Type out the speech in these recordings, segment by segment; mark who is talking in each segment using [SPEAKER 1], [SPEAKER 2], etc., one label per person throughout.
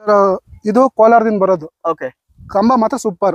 [SPEAKER 1] Sir, ಇದು ಕೋಲಾರದಿಂದ ಬರೋದು
[SPEAKER 2] okay
[SPEAKER 1] ಕಂಬ ಮಾತ್ರ ಸೂಪರ್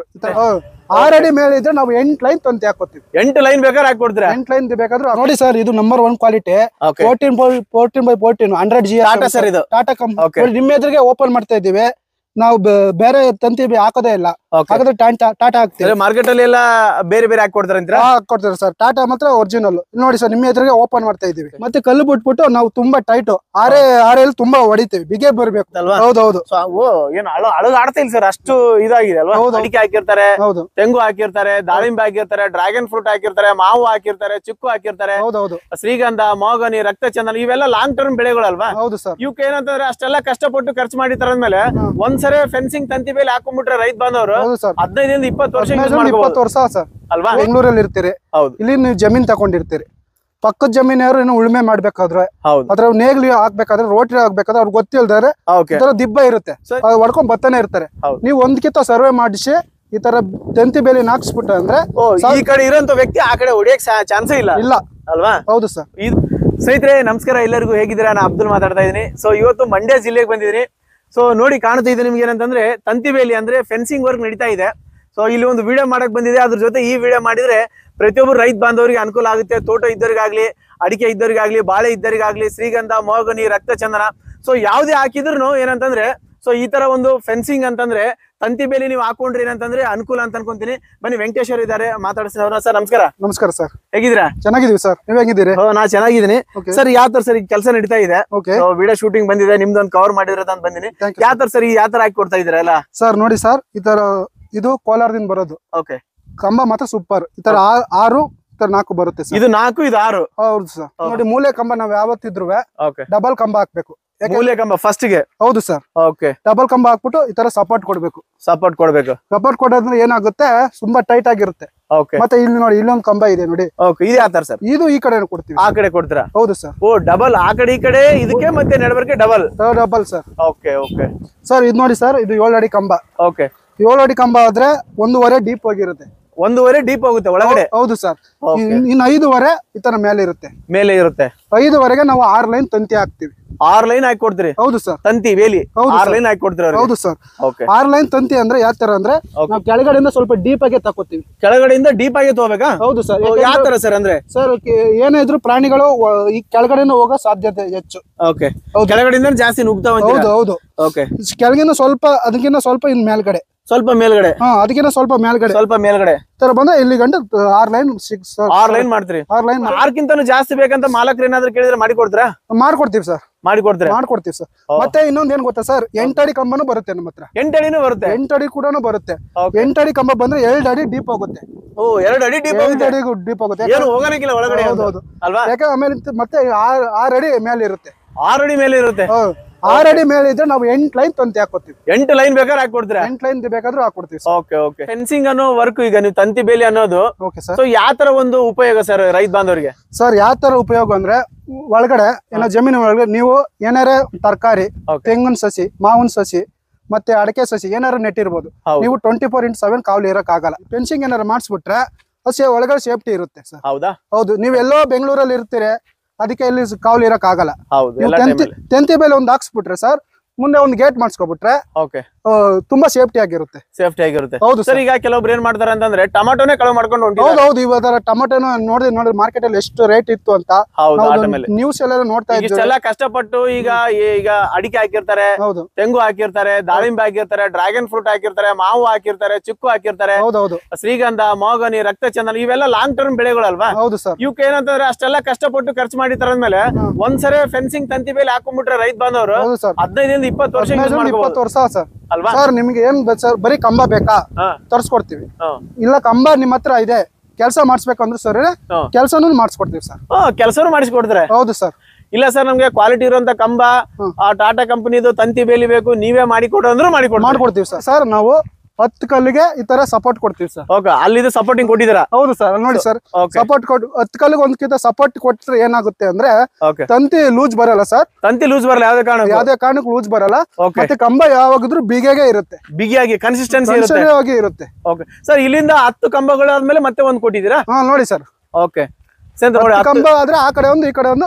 [SPEAKER 1] ಆರ್ ಅಡಿ ಮೇಲೆ ಇದ್ರೆ ನಾವು ಎಂಟ್ ಲೈನ್ ತಂತಿ ಹಾಕೋತೀವಿ
[SPEAKER 2] ಎಂಟು ಲೈನ್ ಬೇಕಾದ್ರೆ ಹಾಕೊಡ್ತೀರಾ
[SPEAKER 1] ಎಂಟ್ ಲೈನ್ ಬೇಕಾದ್ರೆ ನೋಡಿ ಸರ್ ಇದು number one quality
[SPEAKER 2] okay
[SPEAKER 1] fourteen fourteen by fourteen hundred G
[SPEAKER 2] Tata sir ಇದು
[SPEAKER 1] ಟಾಟಾ
[SPEAKER 2] Okay.
[SPEAKER 1] ಕಂಪನಿ ನಿಮ್ಮ ಎದುರಿಗೆ ಓಪನ್ ಮಾಡ್ತಾ ಇದೀವಿ ನಾವು ಬೆ- ಬೇರೆ ತಂತಿ ಬೆ- ಹಾಕೋದೇ ಇಲ್ಲ
[SPEAKER 2] ಓಕೆ
[SPEAKER 1] ಹಾಗಾದ್ರೆ ಟಾಟಾ ಟಾಟಾ ಹಾಕ್ತೀವಿ
[SPEAKER 2] ಮಾರ್ಕೆಟ್ ಅಲ್ಲಿ ಎಲ್ಲ ಬೇರೆ ಬೇರೆ ಹಾಕೊಡ್ತಾರ ಅಂತೀರಾ
[SPEAKER 1] ಕೊಡ್ತಾರೆ ಸರ್ ಟಾಟಾ ಮಾತ್ರ ಒರಿಜಿನಲ್ ನೋಡಿ ಸರ್ ನಿಮ್ಮ ಎದುರಿಗೆ ಓಪನ್ ಮಾಡ್ತಾ ಇದೀವಿ ಮತ್ತೆ ಕಲ್ಲು ಬಿಟ್ಬಿಟ್ಟು ನಾವು ತುಂಬಾ ಟೈಟ್ ಆರೇ ಆರೇಲಿ ತುಂಬಾ ಹೊಡಿತೀವಿ ಬಿಗೆ ಬರ್ಬೇಕು
[SPEAKER 2] ಅಲ್ವಾ
[SPEAKER 1] ಹೌದೌದು
[SPEAKER 2] So, ಓ ಏನು ಅಳು ಅಳಗ್ ಆಡ್ತಾ ಇಲ್ಲ ಸರ್ ಅಷ್ಟು ಇದಾಗಿದೆ ಅಲ್ವಾ
[SPEAKER 1] ಹೌದು.
[SPEAKER 2] ಅಡಿಕೆ ಹಾಕಿರ್ತಾರೆ
[SPEAKER 1] ಹೌದು
[SPEAKER 2] ತೆಂಗು ಹಾಕಿರ್ತಾರೆ ದಾಳಿಂಬೆ ಹಾಕಿರ್ತಾರೆ ಡ್ರ್ಯಾಗನ್ ಫ್ರೂಟ್ ಹಾಕಿರ್ತಾರೆ ಮಾವು ಹಾಕಿರ್ತಾರೆ ಚಿಕ್ಕು ಹಾಕಿರ್ತಾರೆ
[SPEAKER 1] ಹೌದೌದು
[SPEAKER 2] ಶ್ರೀಗಂಧ ಮೋಗನಿ ರಕ್ತಚಂದನ ಇವೆಲ್ಲ ಲಾಂಗ್ ಟರ್ಮ್ ಬೆಳೆಗಳಲ್ವಾ
[SPEAKER 1] ಹೌದು ಸರ್
[SPEAKER 2] ಇವಕ್ಕೆ ಏನಂತಂದ್ರೆ ಅಷ್ಟೆಲ್ಲ ಕಷ್ಟಪಟ್ಟು ಖರ್ಚು ಮಾಡಿ ತರದ್ಮೇಲೆ
[SPEAKER 1] ಹ್ಮ್.
[SPEAKER 2] ಒಂದ್ಸರಿ ಫೆನ್ಸಿಂಗ್ ತಂತಿ ಮೇಲೆ ಹಾಕೊಂಡ್ಬಿಟ್ರೆ ರೈತ ಬಾಂಧವರು
[SPEAKER 1] ಹೌದು ಸರ್
[SPEAKER 2] ಹದಿನೈದರಿಂದ ಇಪ್ಪತ್ತು ವರ್ಷ ಯೂಸ್
[SPEAKER 1] ಹದಿನೈದರಿಂದ
[SPEAKER 2] ಮಾಡ್ಕೋಬಹುದು
[SPEAKER 1] ಇಪ್ಪತ್ತು ವರ್ಷ ಸರ್
[SPEAKER 2] ಅಲ್ವಾ
[SPEAKER 1] ಬೆಂಗಳೂರಲ್ಲಿ ಇರ್ತೀರಿ
[SPEAKER 2] ಹೌದು
[SPEAKER 1] ಇಲ್ಲಿ ನೀವು ಜಮೀನ್ ತಗೊಂಡಿರ್ತೀರಿ ಪಕ್ಕದ ಜಮೀನವ್ರು ಏನು ಉಳುಮೆ ಮಾಡ್ಬೇಕಾದ್ರೆ
[SPEAKER 2] ಹೌದು
[SPEAKER 1] ಅದ್ರ ನೇಗ್ಲಿ ಹಾಕ್ಬೇಕಾದ್ರೆ ರೋಟ್ರಿ ಹಾಕ್ಬೇಕಾದ್ರೆ ಅವ್ರಿಗೆ ಗೊತ್ತಿಲ್ದಾರೆ
[SPEAKER 2] ಓಕೆ
[SPEAKER 1] ಈ ತರ ದಿಬ್ಬ ಇರುತ್ತೆ
[SPEAKER 2] ಸರಿ.
[SPEAKER 1] ಅದು ಹೊಡ್ಕೊಂಡ್ ಬರ್ತಾನೆ ಇರ್ತಾರೆ
[SPEAKER 2] ಹೌದು.
[SPEAKER 1] ನೀವು ಒಂದ್ಕಿಂತ ಸರ್ವೆ ಮಾಡಿಸಿ ಈ ತರ ತಂತಿ ಬೇಲಿ ಹಾಕ್ಸ್ಬಿಟ್ಟ ಅಂದ್ರೆ
[SPEAKER 2] ಓ ಈ ಕಡೆ ಇರೋಂತ ವ್ಯಕ್ತಿ ಆ ಕಡೆ ಹೊಡಿಯಕ್ ಚಾನ್ಸೇ ಇಲ್ಲ
[SPEAKER 1] ಇಲ್ಲ
[SPEAKER 2] ಅಲ್ವಾ
[SPEAKER 1] ಹೌದು ಸರ್
[SPEAKER 2] ಇದು ಸ್ನೇಹಿತರೆ ನಮಸ್ಕಾರ ಎಲ್ಲರಿಗೂ ಹೇಗಿದ್ದೀರಾ ನಾನು ಅಬ್ದುಲ್ ಮಾತಾಡ್ತಾ ಇದ್ದೀನಿ ಸೊ ಇವತ್ತು ಮಂಡ್ಯ ಜಿಲ್ಲೆಗೆ ಬಂದಿದ್ದೀನಿ ಸೊ ನೋಡಿ ಕಾಣ್ತಾ ಇದೆ ನಿಮ್ಗೆ ಏನಂತಂದ್ರೆ ತಂತಿ ಬೇಲಿ ಅಂದ್ರೆ ಫೆನ್ಸಿಂಗ್ ವರ್ಕ್ ನಡೀತಾ ಇದೆ ಸೊ ಇಲ್ಲಿ ಒಂದು ವಿಡಿಯೋ ಮಾಡಕ್ ಬಂದಿದೆ ಅದ್ರ ಜೊತೆ ಈ ವಿಡಿಯೋ ಮಾಡಿದ್ರೆ ಪ್ರತಿಯೊಬ್ಬರು ರೈತ ಬಾಂಧವರಿಗೆ ಅನುಕೂಲ ಆಗುತ್ತೆ ತೋಟ ಇದ್ದವರಿಗಾಗ್ಲಿ ಅಡಿಕೆ ಇದ್ದವರಿಗಾಗ್ಲಿ ಬಾಳೆ ಇದ್ದವರಿಗಾಗ್ಲಿ ಶ್ರೀಗಂಧ ಮೋಗನಿ ರಕ್ತಚಂದನ ಸೊ ಯಾವ್ದೇ ಹಾಕಿದ್ರು ಏನಂತಂದ್ರೆ ಸೊ ಈ ತರ ಒಂದು ಫೆನ್ಸಿಂಗ್ ಅಂತಂದ್ರೆ ತಂತಿ ಬೇಲಿ ನೀವು ಹಾಕೊಂಡ್ರಿ ಏನಂತಂದ್ರೆ ಅನುಕೂಲ ಅಂತ ಅನ್ಕೊಂತೀನಿ ಬನ್ನಿ ವೆಂಕಟೇಶ್ ಅವರು ಇದ್ದಾರೆ ಮಾತಾಡ್ತೀನಿ ಅವ್ರನ್ನ ಸರ್ ನಮಸ್ಕಾರ
[SPEAKER 1] ನಮಸ್ಕಾರ ಸರ್
[SPEAKER 2] ಹೇಗಿದ್ದೀರಾ
[SPEAKER 1] ಚೆನ್ನಾಗಿದೀವಿ ಸರ್ ನೀವ್ ಹೆಂಗಿದ್ದೀರಿ
[SPEAKER 2] ಓ, ನಾ ಚೆನ್ನಾಗಿದ್ದೀನಿ
[SPEAKER 1] Okay.
[SPEAKER 2] ಸರ್ ಯಾವ ತರ ಸರ್ ಈಗ ಕೆಲಸ ನಡೀತಾ ಇದೆ
[SPEAKER 1] ಓಕೆ
[SPEAKER 2] ವಿಡಿಯೋ ಶೂಟಿಂಗ್ ಬಂದಿದೆ ನಿಮ್ದೊಂದು ಕವರ್ ಮಾಡಿದ್ರೆ ಅಂತ ಬಂದಿನಿ
[SPEAKER 1] ಥ್ಯಾಂಕ್ ಯು
[SPEAKER 2] ಯಾವ ತರ ಸರ್ ಯಾವ ತರ ಹಾಕಿ ಕೊಡ್ತಾ ಇದ್ದೀರಾ ಎಲ್ಲ
[SPEAKER 1] ಸರ್ ನೋಡಿ ಸರ್ ಈ ತರ ಇದು ಕೋಲಾರದಿಂದ ಬರೋದು
[SPEAKER 2] ಓಕೆ
[SPEAKER 1] ಕಂಬ ಮಾತ್ರ ಸೂಪರ್ ಈ ತರ ಆ- ಆರು ಈ ತರ ನಾಲ್ಕು ಬರುತ್ತೆ ಸರ್
[SPEAKER 2] ಇದು ನಾಲ್ಕು ಇದು ಆರು
[SPEAKER 1] ಹೌದು ಸರ್
[SPEAKER 2] ಹೌದು.
[SPEAKER 1] ನೋಡಿ ಮೂಲೆ ಕಂಬ ನಾವ್ ಯಾವತ್ತಿದ್ರು
[SPEAKER 2] ಓಕೆ
[SPEAKER 1] ಡಬಲ್ ಕಂಬ ಹಾಕ್ಬೇಕು ಯಾಕೆ-
[SPEAKER 2] ಮೂಲೆ ಕಂಬ ಫಸ್ಟ್ ಗೆ
[SPEAKER 1] ಹೌದು ಸರ್
[SPEAKER 2] ಓಕೆ
[SPEAKER 1] ಡಬಲ್ ಕಂಬ ಹಾಕ್ಬಿಟ್ಟು ಈ ತರ ಸಪೋರ್ಟ್ ಕೊಡ್ಬೇಕು
[SPEAKER 2] ಸಪೋರ್ಟ್ ಕೊಡ್ಬೇಕು
[SPEAKER 1] ಸಪೋರ್ಟ್ ಕೊಡೋದ್ರೆ ಏನಾಗುತ್ತೆ ತುಂಬಾ ಟೈಟ್ ಆಗಿರುತ್ತೆ
[SPEAKER 2] ಓಕೆ
[SPEAKER 1] ಮತ್ತೆ ಇಲ್ಲಿ ನೋಡಿ ಇಲ್ಲೊಂದು ಕಂಬ ಇದೆ ನೋಡಿ
[SPEAKER 2] ಓಕೆ ಇದು ಯಾವ ತರ ಸರ್
[SPEAKER 1] ಇದು ಈ ಕಡೆ ಕೊಡ್ತೀವಿ
[SPEAKER 2] ಆ ಕಡೆ ಕೊಡ್ತೀರಾ
[SPEAKER 1] ಹೌದು ಸರ್
[SPEAKER 2] ಓ ಡಬಲ್ ಆ ಕಡೆ ಈ ಕಡೆ ಇದಕ್ಕೆ ಮತ್ತೆ ನಡಬರ್ಕೆ double
[SPEAKER 1] double sir
[SPEAKER 2] okay okay
[SPEAKER 1] sir ಇದು ನೋಡಿ ಸರ್ ಇದು ಏಳು ಅಡಿ ಕಂಬ
[SPEAKER 2] ಓಕೆ
[SPEAKER 1] ಏಳು ಅಡಿ ಕಂಬ ಆದ್ರೆ ಒಂದೂವರೆ ಡೀಪ್ ಹೋಗಿರುತ್ತೆ
[SPEAKER 2] ಒಂದೂವರೆ ಡೀಪ್ ಹೋಗುತ್ತೆ ಒಳಗಡೆ
[SPEAKER 1] ಹೌದು ಸರ್
[SPEAKER 2] Okay.
[SPEAKER 1] ಇನ್ನು ಐದೂವರೆ ಈ ತರ ಮೇಲೆ ಇರುತ್ತೆ
[SPEAKER 2] ಮೇಲೆ ಇರುತ್ತೆ
[SPEAKER 1] ಐದುವರೆಗೆ ನಾವು ಆರ್ ಲೈನ್ ತಂತಿ ಹಾಕ್ತಿವಿ
[SPEAKER 2] ಆರ್ ಲೈನ್ ಹಾಕಿ ಕೊಡ್ತೀರಿ
[SPEAKER 1] ಹೌದು ಸರ್
[SPEAKER 2] ತಂತಿ ಬೇಲಿ
[SPEAKER 1] ಹೌದು
[SPEAKER 2] ಆರ್
[SPEAKER 1] sir.
[SPEAKER 2] ಲೈನ್ ಹಾಕಿ ಕೊಡ್ತೀರಿ ಅವ್ರಿಗೆ
[SPEAKER 1] ಹೌದು ಸರ್
[SPEAKER 2] ಓಕೆ
[SPEAKER 1] ಆರ್ ಲೈನ್ ತಂತಿ ಅಂದ್ರೆ ಯಾವ ತರ ಅಂದ್ರೆ
[SPEAKER 2] Okay.
[SPEAKER 1] ನಾವು ಕೆಳಗಡೆಯಿಂದ ಸ್ವಲ್ಪ ಡೀಪ್ ಆಗಿ ತಕೋತೀವಿ
[SPEAKER 2] ಕೆಳಗಡೆಯಿಂದ ಡೀಪ್ ಆಗಿ ತಗೋಬೇಕಾ
[SPEAKER 1] ಹೌದು ಸರ್
[SPEAKER 2] ಯಾವ ತರ ಸರ್ ಅಂದ್ರೆ
[SPEAKER 1] ಸರ್ ಏನೇ ಇದ್ರು ಪ್ರಾಣಿಗಳು ವ- ಈ ಕೆಳಗಡೆಯಿಂದ ಹೋಗೋ ಸಾಧ್ಯತೆ ಹೆಚ್ಚು
[SPEAKER 2] ಓಕೆ
[SPEAKER 1] ಹೌದು.
[SPEAKER 2] ಕೆಳಗಡೆಯಿಂದ ಜಾಸ್ತಿ ನುಗ್ತಾವ
[SPEAKER 1] ಹೌದು ಹೌದು
[SPEAKER 2] ಓಕೆ
[SPEAKER 1] ಕೆಳಗಿನ ಸ್ವಲ್ಪ ಅದಕ್ಕಿಂತ ಸ್ವಲ್ಪ ಇನ್ ಮೇಲ್ಗಡೆ
[SPEAKER 2] ಸ್ವಲ್ಪ ಮೇಲ್ಗಡೆ
[SPEAKER 1] ಹಾ ಅದಕ್ಕಿಂತ ಸ್ವಲ್ಪ ಮೇಲ್ಗಡೆ
[SPEAKER 2] ಸ್ವಲ್ಪ ಮೇಲ್ಗಡೆ
[SPEAKER 1] ಈ ತರ ಬಂದ್ರೆ ಇಲ್ಲಿ ಗಂಟು ಆರ್ ಲೈನ್ ಸಿಕ್ಸ್
[SPEAKER 2] ಆರ್ ಲೈನ್ ಮಾಡ್ತೀರಿ
[SPEAKER 1] ಆರ್ ಲೈನ್
[SPEAKER 2] ಆರ್ಕಿಂತನೂ ಜಾಸ್ತಿ ಬೇಕಂತ ಮಾಲಕರು ಏನಾದ್ರು ಕೇಳಿದ್ರೆ ಮಾಡಿ ಕೊಡ್ತೀರಾ
[SPEAKER 1] ಮಾಡ್ಕೊಡ್ತೀವಿ ಸರ್
[SPEAKER 2] ಮಾಡಿ ಕೊಡ್ತೀರಾ
[SPEAKER 1] ಮಾಡ್ಕೊಡ್ತೀವಿ ಸರ್
[SPEAKER 2] ಓ.
[SPEAKER 1] ಮತ್ತೆ ಇನ್ನೊಂದ್ ಏನ್ ಗೊತ್ತಾ ಸರ್ ಎಂಟಡಿ ಕಂಬನೂ ಬರುತ್ತೆ ನಮ್ಮ ಹತ್ರ
[SPEAKER 2] ಎಂಟಡಿನೂ ಬರುತ್ತೆ
[SPEAKER 1] ಎಂಟಡಿ ಕೂಡ ಬರುತ್ತೆ
[SPEAKER 2] Okay.
[SPEAKER 1] ಎಂಟಡಿ ಕಂಬ ಬಂದ್ರೆ ಎರಡು ಅಡಿ ಡೀಪ್ ಹೋಗುತ್ತೆ
[SPEAKER 2] ಓ ಎರಡು ಅಡಿ ಡೀಪ್
[SPEAKER 1] ಎರಡು
[SPEAKER 2] ಆಗುತ್ತೆ
[SPEAKER 1] ಅಡಿ ಡೀಪ್ ಹೋಗುತ್ತೆ
[SPEAKER 2] ಏನು ಹೋಗನಕ್ಕಿಲ್ಲ ಒಳಗಡೆ
[SPEAKER 1] ಹೌದು,
[SPEAKER 2] ಅದು.
[SPEAKER 1] ಹೌದು.
[SPEAKER 2] ಅಲ್ವಾ
[SPEAKER 1] ಯಾಕೆ ಆಮೇಲೆ ಇಂತ- ಮತ್ತೆ ಆರ್ ಆರ್ ಅಡಿ ಮೇಲೆ ಇರುತ್ತೆ
[SPEAKER 2] ಆರು ಅಡಿ ಮೇಲೆ ಇರುತ್ತೆ
[SPEAKER 1] ಹೌದು. ಆರ್ ಅಡಿ ಮೇಲೆ ಇದ್ರೆ ನಾವು ಎಂಟ್ ಲೈನ್ ತಂತಿ ಹಾಕೋತೀವಿ
[SPEAKER 2] ಎಂಟು ಲೈನ್ ಬೇಕಾದ್ರೆ ಹಾಕಿ ಕೊಡ್ತೀರಾ
[SPEAKER 1] ಎಂಟ್ ಲೈನ್ ಬೇಕಾದ್ರೂ ಹಾಕೊಡ್ತೀವಿ ಸರ್
[SPEAKER 2] ಓಕೆ ಓಕೆ ಫೆನ್ಸಿಂಗ್ ಅನ್ನೋ ವರ್ಕ್ ಈಗ ನೀವು ತಂತಿ ಬೇಲಿ ಅನ್ನೋದು
[SPEAKER 1] ಓಕೆ ಸರ್
[SPEAKER 2] ಸೊ ಯಾವ ತರ ಒಂದು ಉಪಯೋಗ ಸರ್ ರೈತ ಬಾಂಧವರಿಗೆ
[SPEAKER 1] ಸರ್ ಯಾವ ತರ ಉಪಯೋಗ ಅಂದ್ರೆ ಒಳಗಡೆ ಏನೋ ಜಮೀನು ಒಳಗಡೆ ನೀವು ಏನಾರೇ ತರಕಾರಿ
[SPEAKER 2] Okay.
[SPEAKER 1] ತೆಂಗಿನ ಸಸಿ ಮಾವಿನ ಸಸಿ ಮತ್ತೆ ಅಡಕೆ ಸಸಿ ಏನಾರು ನೆಟ್ಟಿರ್ಬೋದು
[SPEAKER 2] ಹೌದು.
[SPEAKER 1] ನೀವು ಟ್ವೆಂಟಿ ಫೋರ್ ಇಂಟು ಸೆವೆನ್ ಕಾವಲಿ ಇರಕ್ ಆಗಲ್ಲ ಫೆನ್ಸಿಂಗ್ ಏನಾರು ಮಾಡಿಸ್ಬಿಟ್ರೆ ಅದು ಸೇ- ಒಳಗಡೆ ಸೇಫ್ಟಿ ಇರುತ್ತೆ ಸರ್
[SPEAKER 2] ಹೌದಾ
[SPEAKER 1] ಹೌದು ನೀವು ಎಲ್ಲೋ ಬೆಂಗಳೂರಲ್ಲಿ ಇರ್ತೀರಿ ಅದಕ್ಕೆ ಇಲ್ಲಿ ಕಾವಲಿ ಇರಕ್ ಆಗಲ್ಲ
[SPEAKER 2] ಹೌದು
[SPEAKER 1] ನೀವು
[SPEAKER 2] ಎಲ್ಲ
[SPEAKER 1] ತೆಂತಿ
[SPEAKER 2] ಟೈಮಲ್ಲಿ
[SPEAKER 1] ತೆಂತಿ ಮೇಲೆ ಒಂದು ಹಾಕ್ಸ್ಬಿಟ್ರೆ ಸರ್ ಮುಂದೆ ಒಂದು ಗೇಟ್ ಮಾಡಿಸ್ಕೊಬಿಟ್ರೆ
[SPEAKER 2] ಓಕೆ
[SPEAKER 1] ತುಂಬಾ ಸೇಫ್ಟಿ ಆಗಿರುತ್ತೆ
[SPEAKER 2] ಸೇಫ್ಟಿ ಆಗಿರುತ್ತೆ
[SPEAKER 1] ಹೌದು
[SPEAKER 2] ಸರ್
[SPEAKER 1] ಸರ್
[SPEAKER 2] ಈಗ ಕೆಲವೊಬ್ರು ಏನ್ ಮಾಡ್ತಾರೆ ಅಂತಂದ್ರೆ ಟೊಮಾಟೋನೇ ಕಳವು ಮಾಡ್ಕೊಂಡು
[SPEAKER 1] ಹೌದು
[SPEAKER 2] ಹೊಂಟಿದ್ದಾರೆ
[SPEAKER 1] ಹೌದು ಇವಾಗ ಟೊಮೆಟೊನ ನೋಡಿದ್ರೆ ನೋಡಿ ಮಾರ್ಕೆಟ್ ಅಲ್ಲಿ ಎಷ್ಟು ರೇಟ್ ಇತ್ತು ಅಂತ
[SPEAKER 2] ಹೌದು ಆ
[SPEAKER 1] ನಾವು
[SPEAKER 2] ಟೈಮಲ್ಲಿ
[SPEAKER 1] ನ್ಯೂಸ್ ಎಲ್ಲ ನೋಡ್ತಾ
[SPEAKER 2] ಈಗ
[SPEAKER 1] ಇದ್ವಿ
[SPEAKER 2] ಇಷ್ಟೆಲ್ಲ ಕಷ್ಟಪಟ್ಟು ಈಗ ಈಗ ಅಡಿಕೆ ಹಾಕಿರ್ತಾರೆ
[SPEAKER 1] ಹೌದು
[SPEAKER 2] ತೆಂಗು ಹಾಕಿರ್ತಾರೆ ದಾಳಿಂಬೆ ಹಾಕಿರ್ತಾರೆ ಡ್ರ್ಯಾಗನ್ ಫ್ರೂಟ್ ಹಾಕಿರ್ತಾರೆ ಮಾವು ಹಾಕಿರ್ತಾರೆ ಚಿಕ್ಕು ಹಾಕಿರ್ತಾರೆ
[SPEAKER 1] ಹೌದೌದು
[SPEAKER 2] ಶ್ರೀಗಂಧ ಮೋಗನಿ ರಕ್ತಚಂದನ ಇವೆಲ್ಲ ಲಾಂಗ್ ಟರ್ಮ್ ಬೆಳೆಗಳಲ್ವಾ
[SPEAKER 1] ಹೌದು ಸರ್
[SPEAKER 2] ಇವಕ್ಕೆ ಏನಂತಂದ್ರೆ ಅಷ್ಟೆಲ್ಲ ಕಷ್ಟಪಟ್ಟು ಖರ್ಚು ಮಾಡಿ ತರದ್ಮೇಲೆ
[SPEAKER 1] ಹ್ಮ್.
[SPEAKER 2] ಒಂದ್ಸರಿ ಫೆನ್ಸಿಂಗ್ ತಂತಿ ಮೇಲೆ ಹಾಕೊಂಡ್ಬಿಟ್ರೆ ರೈತ ಬಾಂಧವರು
[SPEAKER 1] ಹೌದು ಸರ್
[SPEAKER 2] ಹದಿನೈದರಿಂದ ಇಪ್ಪತ್ತು ವರ್ಷ ಯೂಸ್
[SPEAKER 1] ಹದಿನೈದರಿಂದ ಇಪ್ಪತ್ತು
[SPEAKER 2] ಮಾಡ್ಕೋಬಹುದು
[SPEAKER 1] ವರ್ಷ ಸರ್
[SPEAKER 2] ಅಲ್ವಾ
[SPEAKER 1] ಸರ್ ನಿಮ್ಗೆ ಏನ್ ಬೆ- ಸರ್ ಬರೀ ಕಂಬ ಬೇಕಾ
[SPEAKER 2] ಹಾ
[SPEAKER 1] ತರ್ಸ್ಕೊಡ್ತೀವಿ
[SPEAKER 2] ಹಾ
[SPEAKER 1] ಇಲ್ಲ ಕಂಬ ನಿಮ್ ಹತ್ರ ಇದೆ ಕೆಲಸ ಮಾಡಿಸ್ಬೇಕಂದ್ರೆ ಸರ್
[SPEAKER 2] ಹಾ.
[SPEAKER 1] ಕೆಲಸನೂ ಮಾಡಿಸ್ಕೊಡ್ತೀವಿ ಸರ್
[SPEAKER 2] ಹಾ ಕೆಲಸನೂ ಮಾಡಿಸ್ಕೊಡ್ತಾರೆ
[SPEAKER 1] ಹೌದು ಸರ್
[SPEAKER 2] ಇಲ್ಲ ಸರ್ ನಮ್ಗೆ ಕ್ವಾಲಿಟಿ ಇರುವಂತ ಕಂಬ
[SPEAKER 1] ಹ್ಮ್.
[SPEAKER 2] ಆ ಟಾಟಾ ಕಂಪನಿದು ತಂತಿ ಬೇಲಿ ಬೇಕು ನೀವೇ ಮಾಡಿ ಕೊಡು ಅಂದ್ರೂ ಮಾಡಿ ಕೊಡ್ತಾರೆ
[SPEAKER 1] ಮಾಡ್ಕೊಡ್ತೀವಿ ಸರ್ ಸರ್ ನಾವು ಹತ್ತು ಕಲ್ಲಿಗೆ ಈ ತರ ಸಪೋರ್ಟ್ ಕೊಡ್ತೀವಿ ಸರ್
[SPEAKER 2] ಓಕೆ ಅಲ್ಲಿದು ಸಪೋರ್ಟಿಂಗ್ ಕೊಟ್ಟಿದ್ದೀರಾ
[SPEAKER 1] ಹೌದು ಸರ್ ಅಲ್ಲಿ ನೋಡಿ ಸರ್
[SPEAKER 2] ಓಕೆ
[SPEAKER 1] ಸಪೋರ್ಟ್ ಕೊಟ್ಟು ಹತ್ತು ಕಲ್ಲಿಗೆ ಒಂದ್ಕಿಂತ ಸಪೋರ್ಟ್ ಕೊಟ್ರೆ ಏನಾಗುತ್ತೆ ಅಂದ್ರೆ
[SPEAKER 2] ಓಕೆ
[SPEAKER 1] ತಂತಿ ಲೂಸ್ ಬರಲ್ಲ ಸರ್
[SPEAKER 2] ತಂತಿ ಲೂಸ್ ಬರಲ್ಲ ಯಾವ್ದೇ ಕಾರಣ
[SPEAKER 1] ಯಾವ್ದೇ ಕಾರಣಕ್ಕೂ ಲೂಸ್ ಬರಲ್ಲ
[SPEAKER 2] ಓಕೆ
[SPEAKER 1] ಮತ್ತೆ ಕಂಬ ಯಾವಾಗಿದ್ರು ಬಿಗೆಗೆ ಇರುತ್ತೆ
[SPEAKER 2] ಬಿಗಿಯಾಗಿ ಕನ್ಸಿಸ್ಟೆನ್ಸಿ ಇರುತ್ತೆ
[SPEAKER 1] ಕನ್ಸರ್ವೇವ್ ಆಗಿ ಇರುತ್ತೆ
[SPEAKER 2] ಓಕೆ ಸರ್ ಇಲ್ಲಿಂದ ಹತ್ತು ಕಂಬಗಳಾದ್ಮೇಲೆ ಮತ್ತೆ ಒಂದ್ ಕೊಟ್ಟಿದ್ದೀರಾ
[SPEAKER 1] ಹಾ ನೋಡಿ ಸರ್
[SPEAKER 2] ಓಕೆ ಸರ್ ನೋಡಿ ಹತ್ತು
[SPEAKER 1] ಕಂಬ ಆದ್ರೆ ಆ ಕಡೆ ಒಂದು ಈ ಕಡೆ ಒಂದು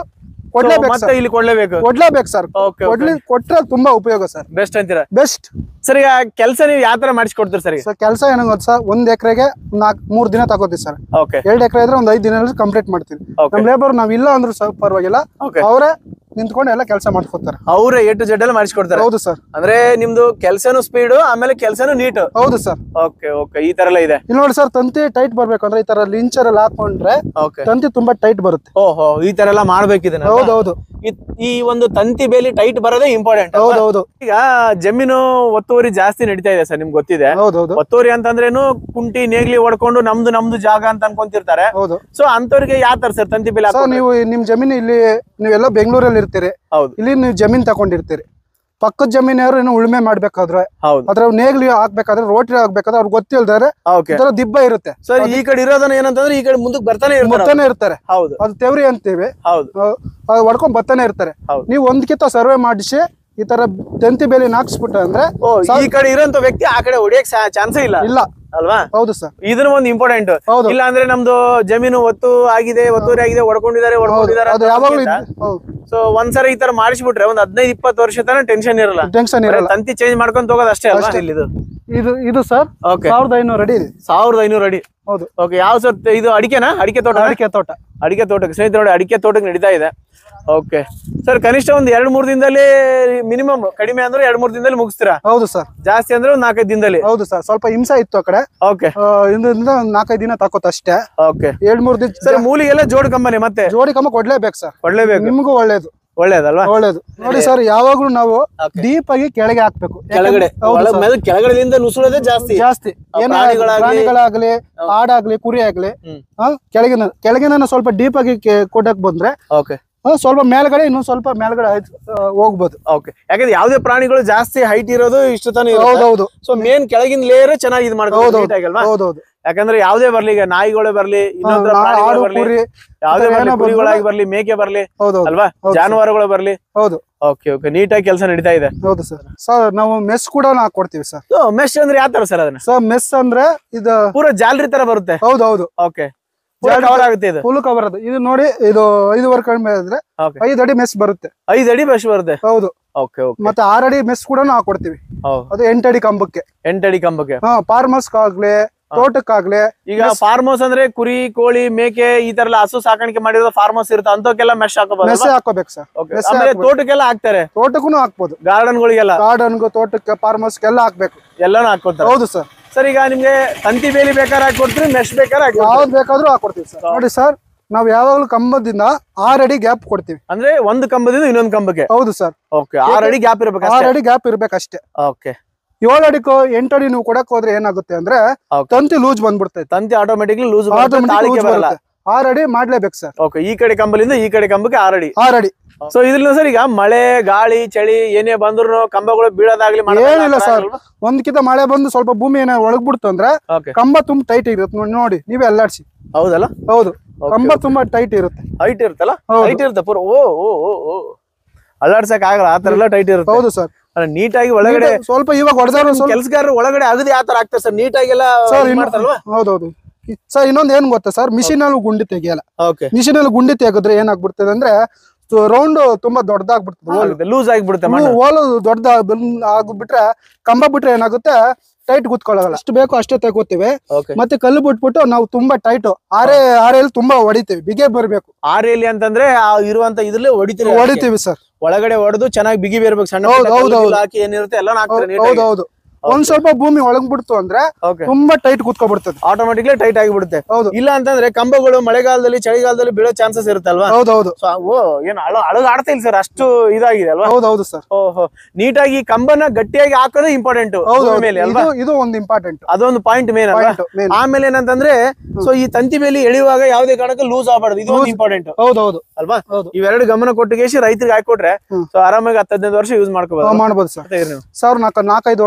[SPEAKER 1] ಕೊಡ್ಲೇಬೇಕು
[SPEAKER 2] ಮತ್ತೆ
[SPEAKER 1] ಸರ್
[SPEAKER 2] ಇಲ್ಲಿ ಕೊಡ್ಲೇಬೇಕು
[SPEAKER 1] ಕೊಡ್ಲೇಬೇಕು ಸರ್
[SPEAKER 2] ಓಕೆ
[SPEAKER 1] ಕೊಡ್ಲಿ ಕೊಟ್ರೆ ತುಂಬಾ ಉಪಯೋಗ ಸರ್
[SPEAKER 2] ಬೆಸ್ಟ್ ಅಂತೀರಾ
[SPEAKER 1] ಬೆಸ್ಟ್
[SPEAKER 2] ಸರ್ ಈಗ ಕೆಲಸ ನೀವು ಯಾವ ತರ ಮಾಡಿಸ್ಕೊಡ್ತೀರಿ ಸರ್ ಈಗ
[SPEAKER 1] ಸರ್ ಕೆಲಸ ಏನೋ ಗೊತ್ತಾ ಸರ್ ಒಂದ್ ಎಕರೆಗೆ ನಾಲ್ಕು ಮೂರ್ ದಿನ ತಗೋತೀವಿ ಸರ್
[SPEAKER 2] ಓಕೆ
[SPEAKER 1] ಎರಡ್ ಎಕರೆ ಇದ್ರೆ ಒಂದ್ ಐದ್ ದಿನ ಕಂಪ್ಲೀಟ್ ಮಾಡ್ತೀವಿ
[SPEAKER 2] Okay.
[SPEAKER 1] ನಮ್ ಲೇಬರ್ ನಾವ್ ಇಲ್ಲ ಅಂದ್ರೂ ಸರ್ ಪರವಾಗಿಲ್ಲ
[SPEAKER 2] ಓಕೆ
[SPEAKER 1] ಅವರೇ ನಿಂತ್ಕೊಂಡು ಎಲ್ಲ ಕೆಲಸ ಮಾಡ್ಕೊತಾರೆ
[SPEAKER 2] ಅವ್ರೆ ಎ ಟು ಜೆಡ್ ಎಲ್ಲ ಮಾಡಿಸ್ಕೊಡ್ತಾರೆ
[SPEAKER 1] ಹೌದು ಸರ್
[SPEAKER 2] ಅಂದ್ರೆ ನಿಮ್ದು ಕೆಲ್ಸನು ಸ್ಪೀಡ್ ಆಮೇಲೆ ಕೆಲ್ಸನು ನೀಟ್
[SPEAKER 1] ಹೌದು ಸರ್
[SPEAKER 2] ಓಕೆ ಓಕೆ ಈ ತರ ಎಲ್ಲ ಇದೆ
[SPEAKER 1] ಇಲ್ಲಿ ನೋಡಿ ಸರ್ ತಂತಿ ಟೈಟ್ ಬರ್ಬೇಕು ಅಂದ್ರೆ ಈ ತರ ಲಿಂಚರ್ ಎಲ್ಲ ಹಾಕೊಂಡ್ರೆ
[SPEAKER 2] ಓಕೆ
[SPEAKER 1] ತಂತಿ ತುಂಬಾ ಟೈಟ್ ಬರುತ್ತೆ
[SPEAKER 2] ಓಹೋ ಈ ತರ ಎಲ್ಲ ಮಾಡ್ಬೇಕಿದೆ
[SPEAKER 1] ಹೌದು ಹೌದು
[SPEAKER 2] ಈ ಒಂದು ತಂತಿ ಬೇಲಿ ಟೈಟ್ ಬರೋದೇ ಇಂಪಾರ್ಟೆಂಟ್
[SPEAKER 1] ಹೌದು ಹೌದು
[SPEAKER 2] ಈಗ ಜಮೀನು ಒತ್ತುವರಿ ಜಾಸ್ತಿ ನಡೀತಾ ಇದೆ ಸರ್ ನಿಮ್ಗೆ ಗೊತ್ತಿದೆ
[SPEAKER 1] ಹೌದು ಹೌದು
[SPEAKER 2] ಒತ್ತುವರಿ ಅಂತಂದ್ರೇನು ಕುಂಟಿ ನೇಗ್ಲಿ ಹೊಡ್ಕೊಂಡು ನಮ್ದು ನಮ್ದು ಜಾಗ ಅಂತ ಅನ್ಕೊಂತಿರ್ತಾರೆ
[SPEAKER 1] ಹೌದು
[SPEAKER 2] ಸೊ ಅಂತವ್ರಿಗೆ ಯಾವ ತರ ಸರ್ ತಂತಿ ಬೇಲಿ
[SPEAKER 1] ಸರ್
[SPEAKER 2] ಹಾಕ್ಕೊಟ್ರೆ?
[SPEAKER 1] ನೀವು ನಿಮ್ ಜಮೀನು ಇಲ್ಲಿ ನೀವೆಲ್ಲ ಬೆಂಗಳೂರಲ್ಲಿ ಇರ್ತೀರಿ
[SPEAKER 2] ಹೌದು
[SPEAKER 1] ಇಲ್ಲಿ ನೀವು ಜಮೀನ್ ತಗೊಂಡಿರ್ತೀರಿ ಪಕ್ಕದ ಜಮೀನವ್ರು ಏನು ಉಳುಮೆ ಮಾಡ್ಬೇಕಾದ್ರೆ
[SPEAKER 2] ಹೌದು
[SPEAKER 1] ಅದ್ರ ನೇಗ್ಲಿ ಹಾಕ್ಬೇಕಾದ್ರೆ ರೋಟ್ರಿ ಹಾಕ್ಬೇಕಾದ್ರೆ ಅವ್ರಿಗೆ ಗೊತ್ತಿಲ್ದಾರೆ
[SPEAKER 2] ಓಕೆ
[SPEAKER 1] ಈ ತರ ದಿಬ್ಬ ಇರುತ್ತೆ
[SPEAKER 2] ಸರ್ ಈ ಕಡೆ ಇರೋದನ್ನ ಏನಂತಂದ್ರೆ ಈ ಕಡೆ ಮುಂದಕ್ಕೆ ಬರ್ತಾನೆ ಇರ್ತಾರೆ ಅವ್ರು.
[SPEAKER 1] ಬರ್ತಾನೆ ಇರ್ತಾರೆ
[SPEAKER 2] ಹೌದು
[SPEAKER 1] ಅದು ತೆವ್ರಿ ಅಂತೀವಿ
[SPEAKER 2] ಹೌದು
[SPEAKER 1] ಅದು ಹೊಡ್ಕೊಂಡ್ ಬರ್ತಾನೆ ಇರ್ತಾರೆ
[SPEAKER 2] ಹೌದು.
[SPEAKER 1] ನೀವು ಒಂದ್ಕಿಂತ ಸರ್ವೆ ಮಾಡಿಸಿ ಈ ತರ ತಂತಿ ಬೇಲಿ ಹಾಕ್ಸ್ಬಿಟ್ಟ ಅಂದ್ರೆ
[SPEAKER 2] ಓ ಈ ಕಡೆ ಇರೋಂತ ವ್ಯಕ್ತಿ ಆ ಕಡೆ ಹೊಡಿಯಕ್ ಚಾನ್ಸೇ ಇಲ್ಲ
[SPEAKER 1] ಇಲ್ಲ
[SPEAKER 2] ಅಲ್ವಾ
[SPEAKER 1] ಹೌದು ಸರ್
[SPEAKER 2] ಇದನ್ನ ಒಂದು ಇಂಪಾರ್ಟೆಂಟ್
[SPEAKER 1] ಹೌದು
[SPEAKER 2] ಇಲ್ಲ ಅಂದ್ರೆ ನಮ್ದು ಜಮೀನು ಒತ್ತು ಆಗಿದೆ ಒತ್ತುವರಿ ಆಗಿದೆ ಹೊಡ್ಕೊಂಡಿದ್ದಾರೆ
[SPEAKER 1] ಹೌದು
[SPEAKER 2] ಹೊಡ್ಕೊಂಡಿದ್ದಾರೆ
[SPEAKER 1] ಅದು ಯಾವಾಗ್ಲೂ ಹೌದು
[SPEAKER 2] ಸೊ ಒಂದ್ಸರಿ ಈ ತರ ಮಾಡಿಸ್ಬಿಟ್ರೆ ಒಂದ್ ಹದಿನೈದು ಇಪ್ಪತ್ತು ವರ್ಷ ತನಕ ಟೆನ್ಷನ್ ಇರಲ್ಲ
[SPEAKER 1] ಟೆನ್ಷನ್
[SPEAKER 2] ಬರೀ
[SPEAKER 1] ಇರಲ್ಲ
[SPEAKER 2] ತಂತಿ ಚೇಂಜ್ ಮಾಡ್ಕೊಂತ ಹೋಗೋದು ಅಷ್ಟೇ ಅಲ್ವಾ
[SPEAKER 1] ಅಷ್ಟೇ.
[SPEAKER 2] ಇಲ್ಲಿದು
[SPEAKER 1] ಇದು ಇದು ಸರ್
[SPEAKER 2] ಓಕೆ
[SPEAKER 1] ಸಾವಿರದ ಐನೂರು ಅಡಿ ಇದೆ
[SPEAKER 2] ಸಾವಿರದ ಐನೂರು ಅಡಿ
[SPEAKER 1] ಹೌದು
[SPEAKER 2] ಓಕೆ ಯಾವ ಸರ್ ಇದು ಅಡಿಕೆನಾ ಅಡಿಕೆ ತೋಟ
[SPEAKER 1] ಅಡಿಕೆ ತೋಟ
[SPEAKER 2] ಅಡಿಕೆ ತೋಟಕ್ಕೆ ಸ್ನೇಹಿತರೆ ನೋಡಿ ಅಡಿಕೆ ತೋಟಕ್ಕೆ ನಡೀತಾ ಇದೆ ಓಕೆ ಸರ್ ಕನಿಷ್ಠ ಒಂದ್ ಎರಡ್ ಮೂರ್ ದಿನದಲ್ಲಿ ಮಿನಿಮಮ್ ಕಡಿಮೆ ಅಂದ್ರೆ ಎರಡ್ ಮೂರ್ ದಿನದಲ್ಲಿ ಮುಗಿಸ್ತೀರಾ
[SPEAKER 1] ಹೌದು ಸರ್
[SPEAKER 2] ಜಾಸ್ತಿ ಅಂದ್ರೆ ಒಂದ್ ನಾಲ್ಕೈದು ದಿನದಲ್ಲಿ
[SPEAKER 1] ಹೌದು ಸರ್ ಸ್ವಲ್ಪ ಹಿಂಸೆ ಇತ್ತು ಆ ಕಡೆ
[SPEAKER 2] ಓಕೆ
[SPEAKER 1] ಆ, ಇಂದ್ರಿಂದ ಒಂದ್ ನಾಲ್ಕೈದು ದಿನ ತಕೋತ ಅಷ್ಟೇ
[SPEAKER 2] ಓಕೆ
[SPEAKER 1] ಎರಡ್ ಮೂರ್ ದಿನ
[SPEAKER 2] ಸರ್ ಮೂಲಿಗೆಲ್ಲ ಜೋಡ್ ಕಂಬನಿ ಮತ್ತೆ
[SPEAKER 1] ಜೋಡಿ ಕಮ್ಮ ಕೊಡ್ಲೇಬೇಕು ಸರ್
[SPEAKER 2] ಕೊಡ್ಲೇಬೇಕು
[SPEAKER 1] ನಿಮ್ಗೂ ಒಳ್ಳೇದು
[SPEAKER 2] ಒಳ್ಳೇದಲ್ವಾ
[SPEAKER 1] ಒಳ್ಳೇದು ನೋಡಿ ಸರ್ ಯಾವಾಗ್ಲೂ ನಾವು
[SPEAKER 2] Okay.
[SPEAKER 1] ಡೀಪ್ ಆಗಿ ಕೆಳಗೆ ಹಾಕ್ಬೇಕು
[SPEAKER 2] ಕೆಳಗಡೆ
[SPEAKER 1] ಹೌದು
[SPEAKER 2] ಒಳ-
[SPEAKER 1] sir.
[SPEAKER 2] ಮೇಲೆ ಕೆಳಗಡೆಯಿಂದ ನುಸುಳೋದೇ ಜಾಸ್ತಿ
[SPEAKER 1] ಜಾಸ್ತಿ
[SPEAKER 2] ಆ
[SPEAKER 1] ಏನೇ
[SPEAKER 2] ಪ್ರಾಣಿಗಳಾಗ್ಲಿ-
[SPEAKER 1] ಪ್ರಾಣಿಗಳಾಗ್ಲಿ ಆಡಾಗ್ಲಿ ಕುರಿ ಆಗ್ಲಿ
[SPEAKER 2] ಹ್ಮ್.
[SPEAKER 1] ಆ, ಕೆಳಗಿನ ಕೆಳಗಿನ ಸ್ವಲ್ಪ ಡೀಪ್ ಆಗಿ ಕೆ- ಕೊಡಕ್ ಬಂದ್ರೆ
[SPEAKER 2] ಓಕೆ
[SPEAKER 1] ಆ, ಸ್ವಲ್ಪ ಮೇಲ್ಗಡೆ ಇನ್ನೊಂದ್ ಸ್ವಲ್ಪ ಮೇಲ್ಗಡೆ ಆಯ್ತು, ಆ, ಹೋಗ್ಬೋದು
[SPEAKER 2] ಓಕೆ ಯಾಕಂದ್ರೆ ಯಾವ್ದೇ ಪ್ರಾಣಿಗಳು ಜಾಸ್ತಿ ಹೈಟ್ ಇರೋದು ಇಷ್ಟು ತಾನೇ ಇರುತ್ತೆ
[SPEAKER 1] ಹೌದೌದು
[SPEAKER 2] ಸೊ ಮೇನ್ ಕೆಳಗಿನ ಲೇಯರ್ ಚೆನ್ನಾಗಿ ಇದು ಮಾಡ್ಕೊಂಡು
[SPEAKER 1] ಹೌದೌದು.
[SPEAKER 2] ನೀಟಾಗಲ್ವಾ
[SPEAKER 1] ಹೌದೌದು
[SPEAKER 2] ಯಾಕಂದ್ರೆ ಯಾವ್ದೇ ಬರ್ಲಿ ಈಗ ನಾಯಿಗಳೇ ಬರ್ಲಿ ಇನ್ನೊಂದ್
[SPEAKER 1] ನಾ-
[SPEAKER 2] ಪ್ರಾಣಿಗಳು
[SPEAKER 1] ಆಡು
[SPEAKER 2] ಬರ್ಲಿ
[SPEAKER 1] ಕುರಿ
[SPEAKER 2] ಯಾವ್ದೇ
[SPEAKER 1] ಈ ತರ
[SPEAKER 2] ಬರ್ಲಿ
[SPEAKER 1] ಏನೋ
[SPEAKER 2] ಕುರಿಗಳಾಗಿ ಬರ್ಲಿ ಮೇಕೆ ಬರ್ಲಿ
[SPEAKER 1] ಹೌದೌದು
[SPEAKER 2] ಅಲ್ವಾ
[SPEAKER 1] ಹೌದು sir.
[SPEAKER 2] ಜಾನುವಾರುಗಳು ಬರ್ಲಿ
[SPEAKER 1] ಹೌದು
[SPEAKER 2] ಓಕೆ ಓಕೆ ನೀಟಾಗಿ ಕೆಲಸ ನಡೀತಾ ಇದೆ
[SPEAKER 1] ಹೌದು ಸರ್ ಸರ್ ನಾವು ಮೆಸ್ ಕೂಡ ಹಾಕೊಡ್ತೀವಿ ಸರ್
[SPEAKER 2] ಸೊ ಮೆಶ್ ಅಂದ್ರೆ ಯಾವ ತರ ಸರ್ ಅದನ್ನ
[SPEAKER 1] ಸರ್ ಮೆಸ್ ಅಂದ್ರೆ ಇದು
[SPEAKER 2] ಪೂರ ಜಾಲರಿ ತರ ಬರುತ್ತೆ
[SPEAKER 1] ಹೌದು ಹೌದು
[SPEAKER 2] ಓಕೆ
[SPEAKER 1] ಜಾಲರಿ
[SPEAKER 2] ಕವರ್ ಆಗುತ್ತೆ ಇದು
[SPEAKER 1] ಫುಲ್ ಕವರ್ ಅದು ಇದು ನೋಡಿ ಇದು ಐದುವರೆ ಕಡಿಮೆ ಇದ್ರೆ
[SPEAKER 2] ಓಕೆ
[SPEAKER 1] ಐದು ಅಡಿ ಮೆಸ್ ಬರುತ್ತೆ
[SPEAKER 2] ಐದು ಅಡಿ ಮೆಶ್ ಬರುತ್ತೆ
[SPEAKER 1] ಹೌದು
[SPEAKER 2] ಓಕೆ ಓಕೆ
[SPEAKER 1] ಮತ್ತೆ ಆರು ಅಡಿ ಮೆಸ್ ಕೂಡ ಹಾಕೊಡ್ತೀವಿ ಅದು ಎಂಟು ಅಡಿ ಕಂಬಕ್ಕೆ
[SPEAKER 2] ಎಂಟಡಿ ಕಂಬಕ್ಕೆ
[SPEAKER 1] ಹಾ ಫಾರ್ಮರ್ಸ್ ಆಗ್ಲಿ ತೋಟಕ್ಕಾಗ್ಲಿ
[SPEAKER 2] ಈಗ ಫಾರ್ಮ್ ಹೌಸ್ ಅಂದ್ರೆ ಕುರಿ ಕೋಳಿ ಮೇಕೆ ಈ ತರ ಎಲ್ಲ ಹಸು ಸಾಕಾಣಿಕೆ ಮಾಡಿರೋ ಫಾರ್ಮ್ ಹೌಸ್ ಇರುತ್ತೆ ಅಂತವಕ್ಕೆಲ್ಲ ಮೆಶ್ ಹಾಕೋಬಹುದು
[SPEAKER 1] ಮೆಸ್ಸೆ ಹಾಕೋಬೇಕು ಸರ್
[SPEAKER 2] ಓಕೆ
[SPEAKER 1] ಮೆಸ್ಸೆ
[SPEAKER 2] ಆಮೇಲೆ
[SPEAKER 1] ಹಾಕ್ಬೋದು.
[SPEAKER 2] ತೋಟಕ್ಕೆಲ್ಲ ಹಾಕ್ತಾರೆ
[SPEAKER 1] ತೋಟಕ್ಕೂ ಹಾಕ್ಬೋದು
[SPEAKER 2] ಗಾರ್ಡನ್ಗಳಿಗೆಲ್ಲ
[SPEAKER 1] ಗಾರ್ಡನ್ಗೂ ತೋಟಕ್ಕೆ ಫಾರ್ಮರ್ಸ್ಗೆಲ್ಲ ಹಾಕ್ಬೇಕು
[SPEAKER 2] ಎಲ್ಲಾನು ಹಾಕೋತಾರೆ
[SPEAKER 1] ಹೌದು ಸರ್
[SPEAKER 2] ಸರ್ ಈಗ ನಿಮ್ಗೆ ತಂತಿ ಬೇಲಿ ಬೇಕಾದ್ರೆ ಹಾಕೊಡ್ತೀರಿ ಮೆಶ್ ಬೇಕಾದ್ರೆ ಹಾಕೊಡ್ತೀರಿ
[SPEAKER 1] ಯಾವ್ದು ಬೇಕಾದ್ರೂ ಹಾಕೊಡ್ತೀವಿ ಸರ್ ನೋಡಿ ಸರ್ ನಾವ್ ಯಾವಾಗ್ಲೂ ಕಂಬದಿಂದ ಆರ್ ಅಡಿ ಗ್ಯಾಪ್ ಕೊಡ್ತೀವಿ
[SPEAKER 2] ಅಂದ್ರೆ ಒಂದು ಕಂಬದಿಂದ ಇನ್ನೊಂದು ಕಂಬಕ್ಕೆ
[SPEAKER 1] ಹೌದು ಸರ್
[SPEAKER 2] ಓಕೆ ಆರ್ ಅಡಿ ಗ್ಯಾಪ್ ಇರ್ಬೇಕು
[SPEAKER 1] ಆರ್ ಅಡಿ ಗ್ಯಾಪ್ ಇರ್ಬೇಕಷ್ಟೇ
[SPEAKER 2] ಓಕೆ
[SPEAKER 1] ಏಳು ಅಡಿಕೋ ಎಂಟು ಅಡಿ ನೀವು ಕೊಡಕ್ ಹೋದ್ರೆ ಏನಾಗುತ್ತೆ ಅಂದ್ರೆ
[SPEAKER 2] Okay.
[SPEAKER 1] ತಂತಿ ಲೂಸ್ ಬಂದ್ಬಿಡ್ತೈತೆ
[SPEAKER 2] ತಂತಿ ಆಟೋಮೆಟಿಕ್ಲಿ ಲೂಸ್
[SPEAKER 1] Automatic
[SPEAKER 2] ತಾಳಿಕೆ
[SPEAKER 1] ಲೂಸ್
[SPEAKER 2] ಬರಲ್ಲ
[SPEAKER 1] ಬರುತ್ತೆ ಆರ್ ಅಡಿ ಮಾಡ್ಲೇಬೇಕು ಸರ್
[SPEAKER 2] ಓಕೆ ಈ ಕಡೆ ಕಂಬಲಿಂದ ಈ ಕಡೆ ಕಂಬಕ್ಕೆ ಆರ್ ಅಡಿ
[SPEAKER 1] ಆರ್ ಅಡಿ
[SPEAKER 2] ಸೊ ಇದ್ರಲ್ಲಿ ಸರ್ ಈಗ ಮಳೆ ಗಾಳಿ ಚಳಿ ಏನೇ ಬಂದ್ರು ಕಂಬಗಳು ಬೀಳೋದಾಗ್ಲಿ
[SPEAKER 1] ಏನಿಲ್ಲ ಸರ್ ಒಂದ್ಕಿಂತ ಮಳೆ ಬಂದು ಸ್ವಲ್ಪ ಭೂಮಿ ಏನೋ ಒಳಗ್ಬಿಡ್ತು ಅಂದ್ರೆ
[SPEAKER 2] ಓಕೆ
[SPEAKER 1] ಕಂಬ ತುಂಬಾ ಟೈಟ್ ಇರುತ್ತೆ ನೋಡಿ ನೋಡಿ ನೀವೇ ಅಲ್ಲಾಡ್ಸಿ
[SPEAKER 2] ಹೌದಲ್ಲ
[SPEAKER 1] ಹೌದು ಕಂಬ ತುಂಬಾ ಟೈಟ್ ಇರುತ್ತೆ
[SPEAKER 2] ಹೈಟ್ ಇರುತ್ತಲ್ಲ
[SPEAKER 1] ಹೌದು.
[SPEAKER 2] ಹೈಟ್ ಇರುತ್ತೆ ಪೂರ ಓ ಓ ಓ ಓ ಅಲ್ಲಾಡ್ಸಕ್ ಆಗಲ್ಲ ಆ ತರ ಎಲ್ಲ ಟೈಟ್ ಇರುತ್ತೆ
[SPEAKER 1] ಹೌದು ಸರ್
[SPEAKER 2] ನೀಟಾಗಿ ಒಳಗಡೆ
[SPEAKER 1] ಸ್ವಲ್ಪ ಇವಾಗ ಹೊಡೆದಾರ ಸ್ವಲ್ಪ
[SPEAKER 2] ಕೆಲಸಗಾರರು ಒಳಗಡೆ ಅಗದಿ ಆ ತರ ಆಗ್ತಾರೆ ಸರ್ ನೀಟಾಗಿ ಎಲ್ಲ
[SPEAKER 1] ಸರ್
[SPEAKER 2] ಇದ್
[SPEAKER 1] ಇನ್ನು
[SPEAKER 2] ಮಾಡ್ತಾರಲ್ವಾ
[SPEAKER 1] ಹೌದೌದು ಸರ್ ಇನ್ನೊಂದ್ ಏನ್ ಗೊತ್ತಾ ಸರ್ ಮಿಷಿನ್ ಅಲ್ಲಿ ಗುಂಡಿ ತೆಗಿಯಲ್ಲ
[SPEAKER 2] ಓಕೆ
[SPEAKER 1] ಮಿಷಿನ್ ಅಲ್ಲಿ ಗುಂಡಿ ತೆಗೆದ್ರೆ ಏನಾಗ್ಬಿಡ್ತದೆ ಅಂದ್ರೆ ರೌಂಡ್ ತುಂಬಾ ದೊಡ್ಡದಾಗ್ಬಿಡ್ತದೆ ಹೋಲು.
[SPEAKER 2] ಲೂಸ್ ಆಗಿಬಿಡುತ್ತೆ ಮಣ್ಣು
[SPEAKER 1] ಹೋಲು ದೊಡ್ಡ ಆಗ್ಬಿಟ್ರೆ ಕಂಬ ಬಿಟ್ರೆ ಏನಾಗುತ್ತೆ ಟೈಟ್ ಕುತ್ಕೊಳ್ಳಲ್ಲ ಎಷ್ಟು ಬೇಕೋ ಅಷ್ಟೇ ತಗೋತೀವಿ
[SPEAKER 2] ಓಕೆ
[SPEAKER 1] ಮತ್ತೆ ಕಲ್ಲು ಬಿಟ್ಬಿಟ್ಟು ನಾವು ತುಂಬಾ ಟೈಟ್ ಆರೆ ಆರೆಯಲ್ಲಿ ತುಂಬಾ ಹೊಡಿತೀವಿ ಬಿಗೆ ಬರ್ಬೇಕು
[SPEAKER 2] ಆರೇಲಿ ಅಂತಂದ್ರೆ ಆ ಇರುವಂತ ಇದ್ರಲ್ಲಿ ಹೊಡಿತೀರಿ
[SPEAKER 1] ಹೊಡಿತೀವಿ ಸರ್
[SPEAKER 2] ಒಳಗಡೆ ಹೊಡೆದು ಚೆನ್ನಾಗಿ ಬಿಗಿ ಬೇರ್ಬೇಕು ಸಣ್ಣ
[SPEAKER 1] ಹೌದು,
[SPEAKER 2] ಪುಟ್ಟ
[SPEAKER 1] ಹೌದು,
[SPEAKER 2] ಕಲ್ಲು
[SPEAKER 1] ಹೌದು.
[SPEAKER 2] ಹಾಕಿ ಏನಿರುತ್ತೆ ಎಲ್ಲ ಹಾಕ್ತಾರೆ
[SPEAKER 1] ಹೌದು ಹೌದು ಒಂದ್ ಸ್ವಲ್ಪ ಭೂಮಿ ಒಳಗ್ಬಿಡ್ತು ಅಂದ್ರೆ
[SPEAKER 2] ಓಕೆ
[SPEAKER 1] ತುಂಬಾ ಟೈಟ್ ಕುತ್ಕೊಬಿಡ್ತದೆ
[SPEAKER 2] ಆಟೋಮೆಟಿಕ್ಲಿ ಟೈಟ್ ಆಗಿಬಿಡುತ್ತೆ
[SPEAKER 1] ಹೌದು
[SPEAKER 2] ಇಲ್ಲ ಅಂತಂದ್ರೆ ಕಂಬಗಳು ಮಳೆಗಾಲದಲ್ಲಿ ಚಳಿಗಾಲದಲ್ಲಿ ಬೀಳೋ ಚಾನ್ಸಸ್ ಇರುತ್ತಲ್ವಾ
[SPEAKER 1] ಹೌದೌದು
[SPEAKER 2] ಸೊ ಓ ಏನು ಅಳ ಅಳಗ ಆಡ್ತಾ ಇಲ್ಲ ಸರ್ ಅಷ್ಟು ಇದಾಗಿದೆ ಅಲ್ವಾ
[SPEAKER 1] ಹೌದೌದು ಸರ್
[SPEAKER 2] ಓಹೋ ನೀಟಾಗಿ ಈ ಕಂಬನ ಗಟ್ಟಿಯಾಗಿ ಹಾಕೋದೇ ಇಂಪಾರ್ಟೆಂಟ್
[SPEAKER 1] ಹೌದು
[SPEAKER 2] ಮೇಲೆ ಅಲ್ವಾ
[SPEAKER 1] ಇದು ಇದು ಒಂದು ಇಂಪಾರ್ಟೆಂಟ್
[SPEAKER 2] ಅದೊಂದು ಪಾಯಿಂಟ್ ಮೇನ್ ಅಲ್ವಾ
[SPEAKER 1] ಪಾಯಿಂಟ್ ಮೇನ್
[SPEAKER 2] ಆಮೇಲೆ ಏನಂತಂದ್ರೆ ಸೊ ಈ ತಂತಿ ಮೇಲೆ ಎಳೆಯುವಾಗ ಯಾವುದೇ ಕಾರಣಕ್ಕೂ ಲೂಸ್ ಆಗಬಾರ್ದು ಇದು ಒಂದು ಇಂಪಾರ್ಟೆಂಟ್
[SPEAKER 1] ಹೌದೌದು
[SPEAKER 2] ಅಲ್ವಾ
[SPEAKER 1] ಹೌದು
[SPEAKER 2] ಇವೆರಡು ಗಮನ ಕೊಟ್ಟಿಗೆ ರೈತರಿಗೆ ಹಾಕೊಟ್ರೆ
[SPEAKER 1] ಹ್ಮ್.
[SPEAKER 2] ಸೊ ಆರಾಮಾಗಿ ಹತ್ತು ಹದಿನೈದು ವರ್ಷ ಯೂಸ್ ಮಾಡ್ಕೋಬಹುದು
[SPEAKER 1] ಮಾಡ್ಬೋದು ಸರ್
[SPEAKER 2] ಮತ್ತೆ ಇರ್ರಿ ನೀವು.
[SPEAKER 1] ಸರ್ ನಾಲ್ಕು ನಾಲ್ಕೈದು ವರ್ಷದಿಂದ ಮಾಡ್ತಾ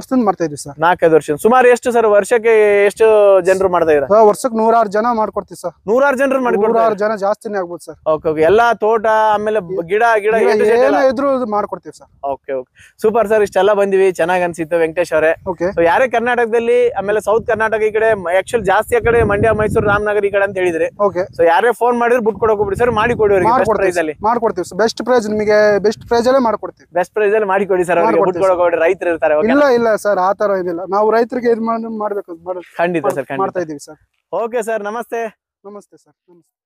[SPEAKER 1] ಮಾಡ್ತಾ ಇದೀವಿ ಸರ್
[SPEAKER 2] ನಾಲ್ಕೈದು ವರ್ಷ ಸುಮಾರು ಎಷ್ಟು ಸರ್ ವರ್ಷಕ್ಕೆ ಎಷ್ಟು ಜನರು ಮಾಡ್ತಾ ಇದ್ರ
[SPEAKER 1] ಸರ್ ವರ್ಷಕ್ಕೆ ನೂರಾರು ಜನ ಮಾಡ್ಕೊಡ್ತೀವಿ ಸರ್
[SPEAKER 2] ನೂರಾರು ಜನರು ಮಾಡ್ಕೊಡ್ತಾರೆ
[SPEAKER 1] ನೂರಾರು ಜನ ಜಾಸ್ತಿನೇ ಆಗ್ಬೋದು ಸರ್
[SPEAKER 2] ಓಕೆ ಓಕೆ ಎಲ್ಲಾ ತೋಟ ಆಮೇಲೆ ಬ- ಗಿಡ ಗಿಡ
[SPEAKER 1] ಏನೇ ಇದ್ರು ಇದು ಮಾಡ್ಕೊಡ್ತೀವಿ sir
[SPEAKER 2] okay okay super sir ಇಷ್ಟೆಲ್ಲ ಬಂದಿವಿ ಚೆನ್ನಾಗ್ ಅನ್ಸಿತ್ತು ವೆಂಕಟೇಶ್ ಅವರೇ
[SPEAKER 1] ಓಕೆ
[SPEAKER 2] ಸೊ ಯಾರೇ ಕರ್ನಾಟಕದಲ್ಲಿ ಆಮೇಲೆ ಸೌತ್ ಕರ್ನಾಟಕ ಈ ಕಡೆ ಆಕ್ಚುಲ್ ಜಾಸ್ತಿ ಆ ಕಡೆ ಮಂಡ್ಯ ಮೈಸೂರು ರಾಮನಗರ ಈ ಕಡೆ ಅಂತ ಹೇಳಿದ್ರಿ
[SPEAKER 1] ಓಕೆ
[SPEAKER 2] ಸೊ ಯಾರೇ ಫೋನ್ ಮಾಡಿದ್ರೆ ಬಿಟ್ಟು ಕೊಡಕ್ ಹೋಗ್ಬಿಡಿ ಸರ್ ಮಾಡಿ ಕೊಡಿ ಅವ್ರಿಗೆ ಬೆಸ್ಟ್ ಪ್ರೈಸ್ ಅಲ್ಲಿ
[SPEAKER 1] ಮಾಡ್ಕೊಡ್ತೀವಿ ಸರ್ ಬೆಸ್ಟ್ ಪ್ರೈಸ್ ನಿಮಗೆ ಬೆಸ್ಟ್ ಪ್ರೈಸ್ ಅಲ್ಲೇ ಮಾಡ್ಕೊಡ್ತೀವಿ
[SPEAKER 2] ಬೆಸ್ಟ್ ಪ್ರೈಸ್ ಅಲ್ಲಿ ಮಾಡಿ ಕೊಡಿ ಸರ್ ಅವ್ರಿಗೆ ಬಿಟ್ಟು
[SPEAKER 1] ಮಾಡ್ಕೊಡ್ತೀವಿ
[SPEAKER 2] ಕೊಡಕ್ ಹೋಗ್ಬಿಡಿ ರೈತರು ಇರ್ತಾರೆ ಓಕೆ
[SPEAKER 1] ಇಲ್ಲ ಇಲ್ಲ ಸರ್ ಆ ತರ ಏನಿಲ್ಲ ನಾವು ರೈತರಿಗೆ ಇದು ಮಾಡಿ ಮಾಡ್ಬೇಕು ಮಾಡ್-
[SPEAKER 2] ಖಂಡಿತ ಸರ್ ಖಂಡಿತ
[SPEAKER 1] ಮಾಡ್ತಾ ಇದೀವಿ ಸರ್
[SPEAKER 2] ಓಕೆ ಸರ್ ನಮಸ್ತೆ
[SPEAKER 1] ನಮಸ್ತೆ ಸರ್ ನಮಸ್ತೆ